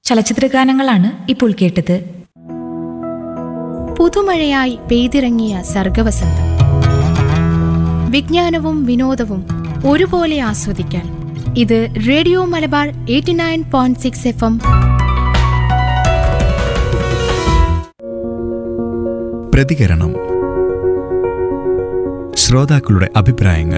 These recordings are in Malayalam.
ചലച്ചിത്രഗാനങ്ങളാണ് ഇപ്പോൾ കേട്ടത് പുതുമഴയായി പെയ്തിറങ്ങിയ സർഗവസന്തം വിജ്ഞാനവും വിനോദവും ഒരുപോലെ ആസ്വദിക്കാൻ ഇത് radio Malabar eighty nine point six F M പ്രതികരണം ശ്രോതാക്കളുടെ അഭിപ്രായങ്ങൾ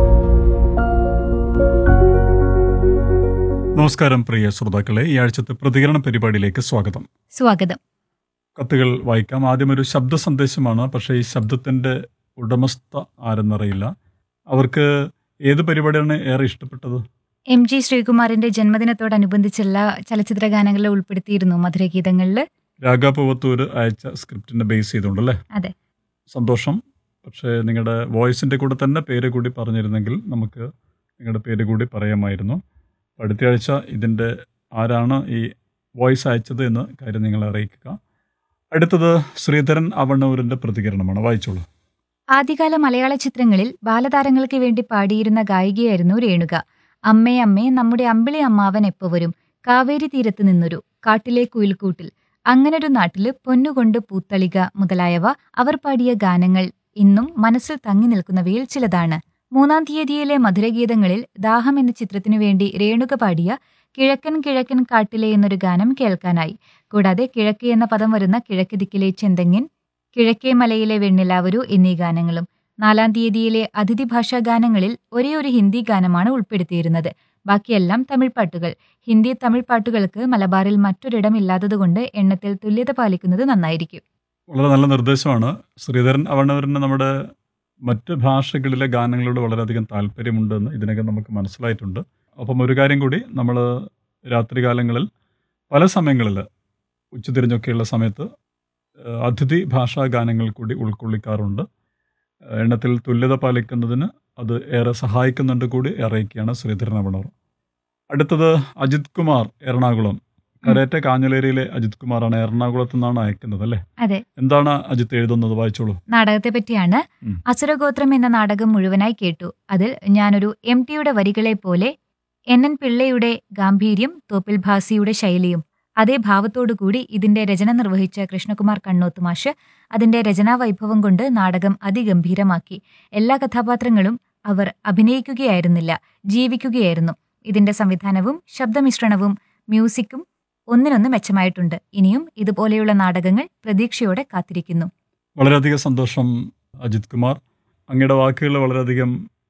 നമസ്കാരം പ്രിയ ശ്രോതാക്കളെ ഈ ആഴ്ചത്തെ പ്രതികരണ പരിപാടിയിലേക്ക് സ്വാഗതം സ്വാഗതം കത്തുകൾ വായിക്കാം ആദ്യം ഒരു ശബ്ദ സന്ദേശമാണ് പക്ഷേ ഈ ശബ്ദത്തിന്റെ ഉടമസ്ഥ ആരെന്നറിയില്ല അവർക്ക് ഏത് പരിപാടിയാണ് ഏറെ ഇഷ്ടപ്പെട്ടത് എം ജി ശ്രീകുമാറിന്റെ ജന്മദിനത്തോടനുബന്ധിച്ചുള്ള ചലച്ചിത്ര ഗാനങ്ങളിൽ ഉൾപ്പെടുത്തിയിരുന്നു മധുരഗീതങ്ങളിൽ രാഗാപൂവത്തൂര് അയച്ച സ്ക്രിപ്റ്റിനെ ബേസ് ചെയ്തുകൊണ്ടല്ലേ അതെ. സന്തോഷം പക്ഷേ നിങ്ങളുടെ വോയിസിന്റെ കൂടെ തന്നെ പേര് കൂടി പറഞ്ഞിരുന്നെങ്കിൽ നമുക്ക് നിങ്ങളുടെ പേര് കൂടി പറയാമായിരുന്നു അടുത്ത ആഴ്ച ഇതിൻ്റെ ആരാണ് ഈ വോയിസ് അയച്ചത് എന്ന് കാര്യം നിങ്ങളെ അറിയിക്കുക അടുത്തത് ശ്രീധരൻ അവണ്ണൂരിന്റെ പ്രതികരണമാണ് വായിച്ചോളൂ ആദ്യകാല മലയാള ചിത്രങ്ങളിൽ ബാലതാരങ്ങൾക്ക് വേണ്ടി പാടിയിരുന്ന ഗായികയായിരുന്നു രേണുക അമ്മേ അമ്മേ നമ്മുടെ അമ്പിളി അമ്മാവൻ എപ്പോ വരും കാവേരി തീരത്ത് നിന്നൊരു കാട്ടിലെ കുയിൽക്കൂട്ടിൽ അങ്ങനൊരു നാട്ടില് പൊന്നുകൊണ്ട് പൂത്തളിക മുതലായവ അവർ പാടിയ ഗാനങ്ങൾ ഇന്നും മനസ്സിൽ തങ്ങി നിൽക്കുന്നവയിൽ ചിലതാണ് മൂന്നാം തീയതിയിലെ മധുരഗീതങ്ങളിൽ ദാഹം എന്ന ചിത്രത്തിനു വേണ്ടി രേണുക പാടിയ കിഴക്കൻ കിഴക്കൻ കാട്ടിലെ എന്നൊരു ഗാനം കേൾക്കാനായി കൂടാതെ കിഴക്ക് എന്ന പദം വരുന്ന കിഴക്ക് ദിക്കിലെ ചെന്തെങ്ങിൻ കിഴക്കേ മലയിലെ വെണ്ണിലാവരു എന്നീ ഗാനങ്ങളും നാലാം തീയതിയിലെ അതിഥി ഭാഷാ ഗാനങ്ങളിൽ ഒരേ ഒരു ഹിന്ദി ഗാനമാണ് ഉൾപ്പെടുത്തിയിരുന്നത് ബാക്കിയെല്ലാം തമിഴ് പാട്ടുകൾ ഹിന്ദി തമിഴ് പാട്ടുകൾക്ക് മലബാറിൽ മറ്റൊരിടം ഇല്ലാത്തതുകൊണ്ട് എണ്ണത്തിൽ തുല്യത പാലിക്കുന്നത് നന്നായിരിക്കും വളരെ നല്ല നിർദ്ദേശമാണ് ശ്രീധരൻ അവണ്ണൂരിന് നമ്മുടെ മറ്റ് ഭാഷകളിലെ ഗാനങ്ങളോട് വളരെയധികം താല്പര്യമുണ്ടെന്ന് ഇതിനകം നമുക്ക് മനസ്സിലായിട്ടുണ്ട് അപ്പം ഒരു കാര്യം കൂടി നമ്മൾ രാത്രികാലങ്ങളിൽ പല സമയങ്ങളിൽ ഉച്ചതിരിഞ്ഞൊക്കെയുള്ള സമയത്ത് ഏഹ്, അതിഥി ഭാഷാ ഗാനങ്ങൾ കൂടി ഉൾക്കൊള്ളിക്കാറുണ്ട് ഏഹ്, എണ്ണത്തിൽ തുല്യത പാലിക്കുന്നതിന് അത് ഏറെ സഹായിക്കുന്നുണ്ട് കൂടി അറിയിക്കുകയാണ് ശ്രീധരൻ അവണൂർ അടുത്തത് അജിത് കുമാർ എറണാകുളം കരേറ്റ കാഞ്ഞലേരിയിലെ അജിത് കുമാറാണ് എറണാകുളത്ത് നിന്നാണ് അയക്കുന്നത് അല്ലേ അതെ എന്താണ് അജിത്ത് എഴുതുന്നത് വായിച്ചോളൂ നാടകത്തെ പറ്റിയാണ് ഉം. അസുരഗോത്രം എന്ന നാടകം മുഴുവനായി കേട്ടു അതിൽ ഞാനൊരു എം ടിയുടെ വരികളെ പോലെ എൻ എൻ പിള്ളയുടെ ഗാംഭീര്യം തോപ്പിൽ ഭാസിയുടെ ശൈലിയും അതേ ഭാവത്തോടുകൂടി ഇതിന്റെ രചന നിർവഹിച്ച കൃഷ്ണകുമാർ കണ്ണോത്ത് മാഷ് അതിന്റെ രചനാ വൈഭവം കൊണ്ട് നാടകം അതിഗംഭീരമാക്കി എല്ലാ കഥാപാത്രങ്ങളും അവർ അഭിനയിക്കുകയായിരുന്നില്ല ജീവിക്കുകയായിരുന്നു ഇതിന്റെ സംവിധാനവും ശബ്ദമിശ്രണവും മ്യൂസിക്കും ഒന്നിനൊന്ന് മെച്ചമായിട്ടുണ്ട് ഇനിയും ഇതുപോലെയുള്ള നാടകങ്ങൾ പ്രതീക്ഷയോടെ കാത്തിരിക്കുന്നു വളരെയധികം സന്തോഷം അജിത് കുമാർ അങ്ങയുടെ വാക്കുകൾ വളരെയധികം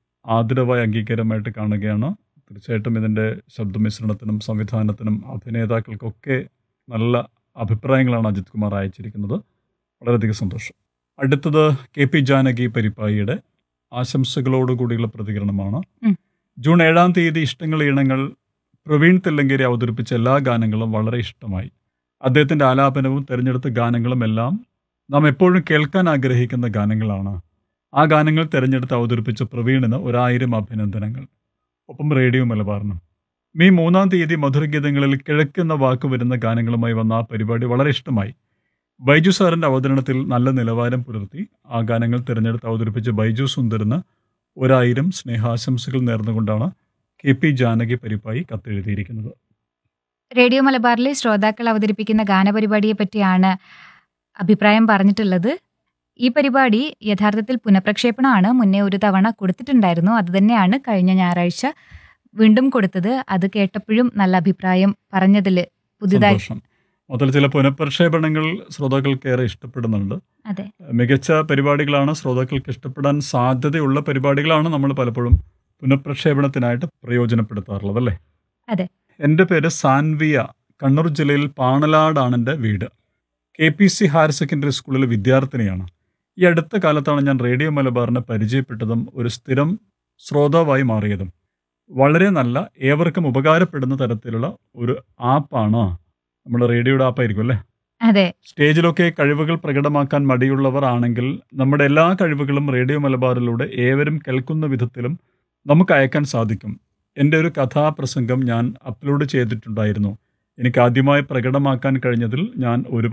ആദരവായ അംഗീകാരമായിട്ട് കാണുകയാണ് തീർച്ചയായിട്ടും ഇതിൻ്റെ ശബ്ദമിശ്രണത്തിനും സംവിധാനത്തിനും അഭിനേതാക്കൾക്കൊക്കെ നല്ല അഭിപ്രായങ്ങളാണ് അജിത് കുമാർ അയച്ചിരിക്കുന്നത് വളരെയധികം സന്തോഷം അടുത്തത് കെ പി ജാനകി പരിപ്പായിയുടെ ആശംസകളോടുകൂടിയുള്ള പ്രതികരണമാണ് ഉം. ജൂൺ ഏഴാം തീയതി ഇഷ്ടങ്ങൾ ഈണങ്ങൾ പ്രവീൺ തെല്ലങ്കേരി അവതരിപ്പിച്ച എല്ലാ ഗാനങ്ങളും വളരെ ഇഷ്ടമായി അദ്ദേഹത്തിൻ്റെ ആലാപനവും തിരഞ്ഞെടുത്ത ഗാനങ്ങളും എല്ലാം നാം എപ്പോഴും കേൾക്കാൻ ആഗ്രഹിക്കുന്ന ഗാനങ്ങളാണ് ആ ഗാനങ്ങൾ തിരഞ്ഞെടുത്ത് അവതരിപ്പിച്ച പ്രവീണിന് ഒരായിരം അഭിനന്ദനങ്ങൾ ഒപ്പം റേഡിയോ മലബാറിനും മെയ് മൂന്നാം തീയതി മധുരഗീതങ്ങളിൽ കിഴക്കെന്ന വാക്ക് വരുന്ന ഗാനങ്ങളുമായി വന്ന ആ പരിപാടി വളരെ ഇഷ്ടമായി ബൈജു സാറിൻ്റെ അവതരണത്തിൽ നല്ല നിലവാരം പുലർത്തി ആ ഗാനങ്ങൾ തിരഞ്ഞെടുത്ത് അവതരിപ്പിച്ച ബൈജു സുന്ദറിന് ഒരായിരം സ്നേഹാശംസകൾ നേർന്നുകൊണ്ടാണ് കെ പി ജാനകി പരിപ്പായി കത്തെഴുതിയിരിക്കുന്നത് റേഡിയോ മലബാറിലെ ശ്രോതാക്കൾ അവതരിപ്പിക്കുന്ന ഗാനപരിപാടിയെ പറ്റിയാണ് അഭിപ്രായം പറഞ്ഞിട്ടുള്ളത് ഈ പരിപാടി യഥാർത്ഥത്തിൽ പുനഃപ്രക്ഷേപണമാണ് മുന്നേ ഒരു തവണ കൊടുത്തിട്ടുണ്ടായിരുന്നു അത് തന്നെയാണ് കഴിഞ്ഞ ഞായറാഴ്ച വീണ്ടും കൊടുത്തത് അത് കേട്ടപ്പോഴും നല്ല അഭിപ്രായം പറഞ്ഞതിൽ പുതുതായി സന്തോഷം മുതൽ ചില പുനഃപ്രക്ഷേപണങ്ങൾ ശ്രോതാക്കൾക്ക് ഏറെ ഇഷ്ടപ്പെടുന്നുണ്ട് അതെ മികച്ച പരിപാടികളാണ് ശ്രോതാക്കൾക്ക് ഇഷ്ടപ്പെടാൻ സാധ്യതയുള്ള പരിപാടികളാണ് നമ്മൾ പലപ്പോഴും പുനഃപ്രക്ഷേപണത്തിനായിട്ട് പ്രയോജനപ്പെടുത്താറുള്ളത് അല്ലേ അതെ. എൻ്റെ പേര് സാൻവിയ കണ്ണൂർ ജില്ലയിൽ പാണലാടാണ് എൻ്റെ വീട് K P C higher secondary സ്കൂളിലെ വിദ്യാർത്ഥിനിയാണ് ഈ അടുത്ത കാലത്താണ് ഞാൻ റേഡിയോ മലബാറിനെ പരിചയപ്പെട്ടതും ഒരു സ്ഥിരം ശ്രോതാവായി മാറിയതും വളരെ നല്ല ഏവർക്കും ഉപകാരപ്പെടുന്ന തരത്തിലുള്ള ഒരു ആപ്പാണ് നമ്മുടെ റേഡിയോയുടെ ആപ്പായിരിക്കും അല്ലേ അതെ സ്റ്റേജിലൊക്കെ കഴിവുകൾ പ്രകടമാക്കാൻ മടിയുള്ളവർ ആണെങ്കിൽ നമ്മുടെ എല്ലാ കഴിവുകളും റേഡിയോ മലബാറിലൂടെ ഏവരും കേൾക്കുന്ന വിധത്തിലും നമുക്ക് അയക്കാൻ സാധിക്കും എൻ്റെ ഒരു കഥാപ്രസംഗം ഞാൻ അപ്ലോഡ് ചെയ്തിട്ടുണ്ടായിരുന്നു എനിക്ക് ആദ്യമായി പ്രകടമാക്കാൻ കഴിഞ്ഞതിൽ ഞാൻ ഒരുപാട്